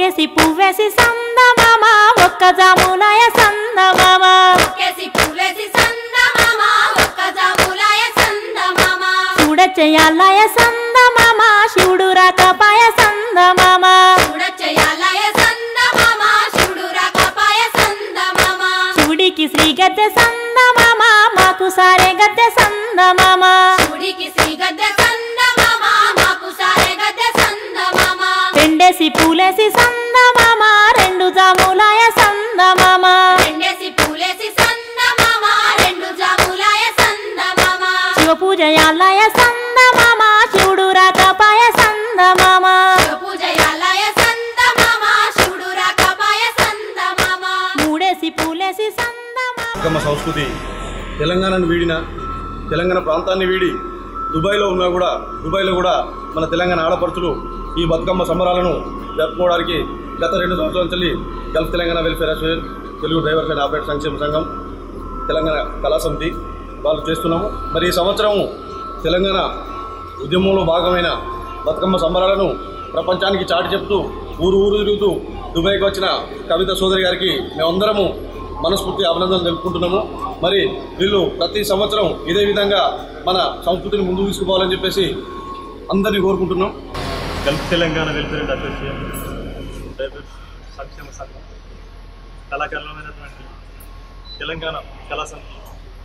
ఒక్కేసి పువ్వేసి సందమామ ఒక్క జాములాయ సందమామ ఒక్కేసి పూలేసి సందమామ ఒక్క జాములాయ సందమామ చూడచెయ్యాలయ సందమామ శివుడు రాకపాయ సందమామ చూడచెయ్యాలయ సందమామ శివుడు రాకపాయ సందమామ శివుడికి శ్రీ గద్దె సందమామ మాకు సారే గద్దె సందమామ శివుడికి శ్రీ గద్దె సందమామ మాకు సారె గద్దె సందమామ రెండేసి పూలేసి సందమామ రెండు జాములాయ సందమామ రెండేసి పూలేసి సందమామ రెండు జాములాయ సందమామ శివ పూజయాలయ సందమామ శివుడు రాకపాయ సందమామ పూజయాలయ సందమామ శివుడు రాకపాయ సందమామ మూడేసి పూలేసి సందమామ బతుకమ్మ సంస్కృతి తెలంగాణను వీడిన తెలంగాణ ప్రాంతాన్ని వీడి దుబాయ్లో ఉన్నా కూడా దుబాయ్లో కూడా మన తెలంగాణ ఆడపడుచులు ఈ బతుకమ్మ సంబరాలను జరుపుకోవడానికి గత రెండు సంవత్సరాల నుంచి Gulf Telangana welfare association Telugu drivers and operator సంక్షేమ సంఘం తెలంగాణ కళా సమితి వాళ్ళు చేస్తున్నాము మరి ఈ సంవత్సరం తెలంగాణ ఉద్యమంలో భాగమైన బతుకమ్మ సంబరాలను ప్రపంచానికి చాటి చెప్తూ ఊరు ఊరు తిరుగుతూ దుబాయ్కి వచ్చిన కవిత సోదరి గారికి మేమందరము మనస్ఫూర్తి అభినందనలు తెలుపుకుంటున్నాము మరి వీళ్ళు ప్రతి సంవత్సరం ఇదే విధంగా మన సంస్కృతిని ముందుకు తీసుకుపోవాలని చెప్పేసి అందరినీ కోరుకుంటున్నాం Gulf Telangana welfare and association drivers సంక్షేమ సంఘం కళాకారులమైనటువంటి తెలంగాణ కళా సమితి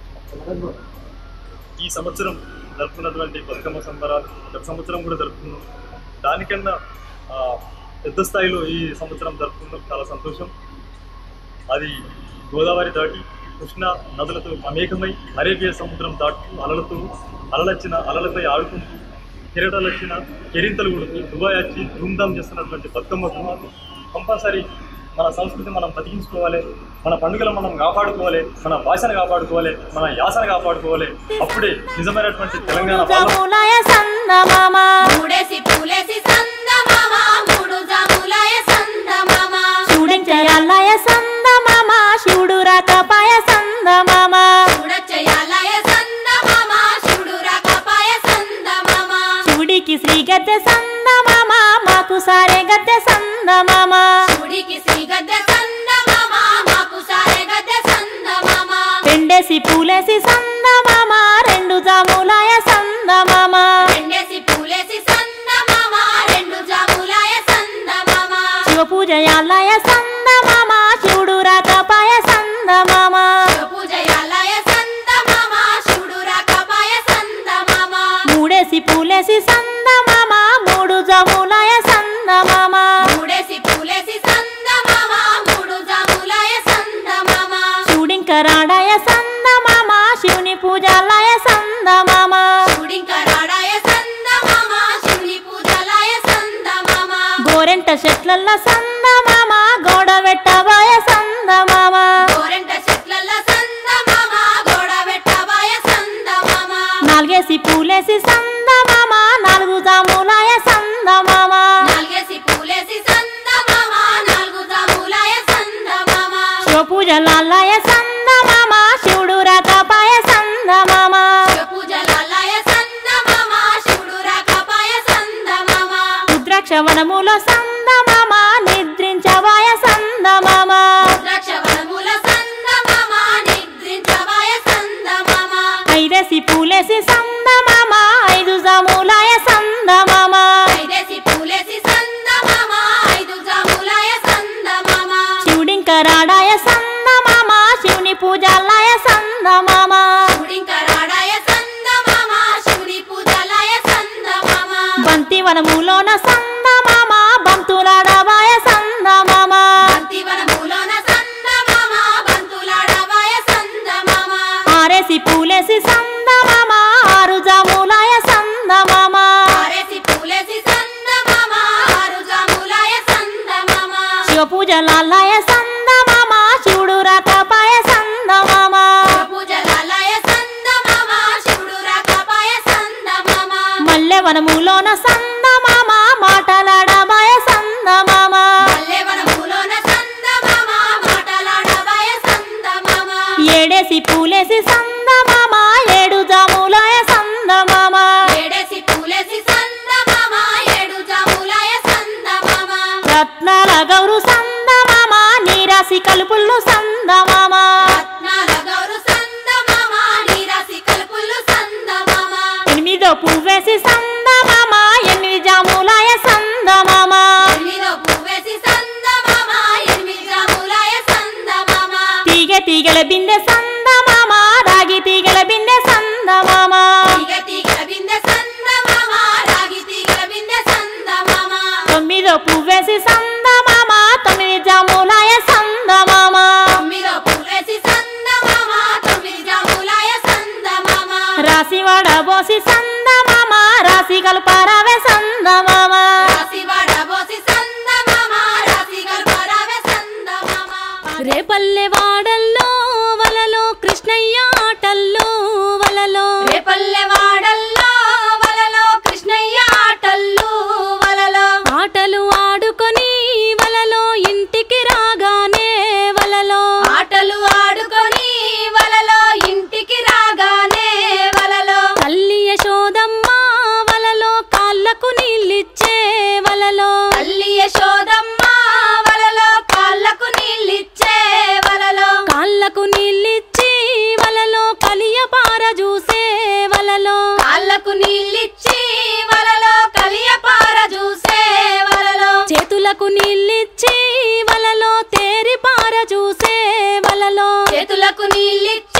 ఈ సంవత్సరం జరుపుకున్నటువంటి బతుకమ్మ సంబరాలు గత సంవత్సరం కూడా జరుపుకున్నాం దానికన్నా ఆ, పెద్ద స్థాయిలో ఈ సంవత్సరం జరుపుకున్నాం చాలా సంతోషం అది గోదావరి దాటి కృష్ణ నదులతో మమేకమై అరేబియా సముద్రం దాటుతూ అలలతో అలలొచ్చిన అలలపై ఆడుకుంటూ కెరటాలు వచ్చిన కెరింతలు కొడుతూ దుబాయ్ వచ్చి ధూమ్ధామ్ చేస్తున్నటువంటి బతుకమ్మకు కంపల్సరీ మన సంస్కృతి మనం బతికించుకోవాలి మన పండుగలు మనం కాపాడుకోవాలి మన భాషను కాపాడుకోవాలి మన యాసను కాపాడుకోవాలి అప్పుడే నిజమైనటువంటి తెలంగాణ వాళ్ళం జాములాయ సందమామ మూడేసి పూలేసి సందమామ మూడు జాములాయ సందమామ చూడించయాలయ సందమామ శివుడు రాకపాయ సందమామ చూడచెయ్యాలయ సందమామ శివుడు రాకపాయ సందమామ శివుడికి శ్రీ గద్దె సందమామ మాకు సారే గద్దె సందమామ శివుడికి శ్రీ గద్దె సందమామ మాకు సారె గద్దె సందమామ రెండేసి పూలేసి సందమామ రెండు జాములాయ సందమామ రెండేసి పూలేసి సందమామ రెండు జాములాయ సందమామ శివ పూజయాలయ సందమామ శివుడు రాకపాయ సందమామ పూజయాలయ సందమామ శివుడు రాకపాయ సందమామ మూడేసి పూలేసి సందమామ మూడు జాములాయ సందమామ మూడేసి పూలేసి సందమామ మూడు జాములాయ సందమామ శివుడింకరాడాయ సందమామ శివుని పూజాలయ సందమామ శివుడింకరాడాయ సందమామ శివుని పూజలాయ సందమామ గోరెంట చెట్లల్ల సందమామ గోడ వెట్టబాయ సందమామ గోరెంట చెట్లల్ల సందమామ గోడ వెట్టబాయ సందమామ నాలుగేసి పూలేసి సందమామ నాలుగు జాములాయ సందమామ నాలుగేసి పూలేసి సందమామ నాలుగు జాములాయ సందమామ శివ పూజలాలయ సందమామ శివుడు రాకపాయ సందమామ పూజలాలయ సందమామ శివుడు రాకపాయ సందమామ రుద్రాక్ష వనములో సందమామ నిద్రించవాయ సందమామ ద్రాక్షవనముల సందమామ నిద్రించవాయ సందమామ ఐదేసి పూలేసి సందమామ ఐదు జాములాయ సందమామ ఐదేసి పూలేసి సందమామ ఐదు జాములాయ సందమామ శివుడింకరాడాయ సందమామ శివుని పూజాలయ సందమామ శివుడింకరాడాయ సందమామ శివుని పూజలాయ సందమామ బంతి వనములోన సందమామ బంతులాడవాయ సందమామ బంతివనములోన సందమామ బంతులాడవాయ సందమామ ఆరేసి పూలేసి సందమామ ఆరు జాములాయ సందమామ ఆరేసి పూలేసి సందమామ ఆరు జాములాయ సందమామ శివ పూజలాలయ సందమామ శివుడు రాకపాయ సందమామ పూజలాలయ సందమామ శివుడు రాకపాయ సందమామ మల్లె వనములోన సందమామ మాటలాడవాయ సందమామ పల్లెవనములోన సందమామ మాటలాడవాయ సందమామ ఏడేసి పూలేసి సందమామ ఏడు జాములాయ సందమామ ఏడేసి పూలేసి సందమామ ఏడు జాములాయ సందమామ రత్నాల గౌరు సందమామ నీరాసి కలుపుళ్ళు సందమామ రత్నాల గౌరు సందమామ నీరాసి కలుపులు సందమామ ఎనిమిదో పువ్వేసి సందమామ ఎనిమిది జాములాయ సందమామ ఎనిమిదో పువ్వేసి సందమామ ఎనిమిది గ్రాములాయ సందమామ తీగ తీగల బిందె సందమామ రాగి తీగల బిందె సందమామ తీగ తీగల బిందె సందమామ రాగి తీగల బిందె సందమామ తొమ్మిదో పువ్వేసి సందమామ తొమ్మిది జాములాయ సందమామ తొమ్మిదో పువ్వేసి సందమామ తొమ్మిది గ్రాములాయ సందమామ రాసి వడబోసి సందమామ రాసి కలుపారావే సందమామ రాసి వడబోసి సందమామ రాసి గల్పరావే సందమామ రేపల్లె వాడల్లో వలలో కృష్ణయ్య ఆటల్లో వలలో రేపల్లె వాడల్లో వలలో కృష్ణయ్య ఆటల్లో వలలో ఆటలు ఆడుకొని వలలో ఇంటికి రాగానే వలలో ఆటలు ఆడుకొని వలలో ఇంటికి రాగానే వలలో తల్లి యశోదమ్మ వలలో కాళ్ళకు నీళ్ళిచ్చే వలలో తల్లి యశోదమ్మ వలలో కాళ్ళకు నీళ్ళిచ్చే వలలో కాళ్ళకు నీళ్ళిచ్చి వలలో కలియ పార చూసే వలలో కాళ్ళకు నీళ్ళిచ్చి వలలో కలియపార చూసే వలలో చేతులకు నీళ్ళిచ్చి వలలో తేరి పార చూసే వలలో చేతులకు నీళ్ళిచ్చి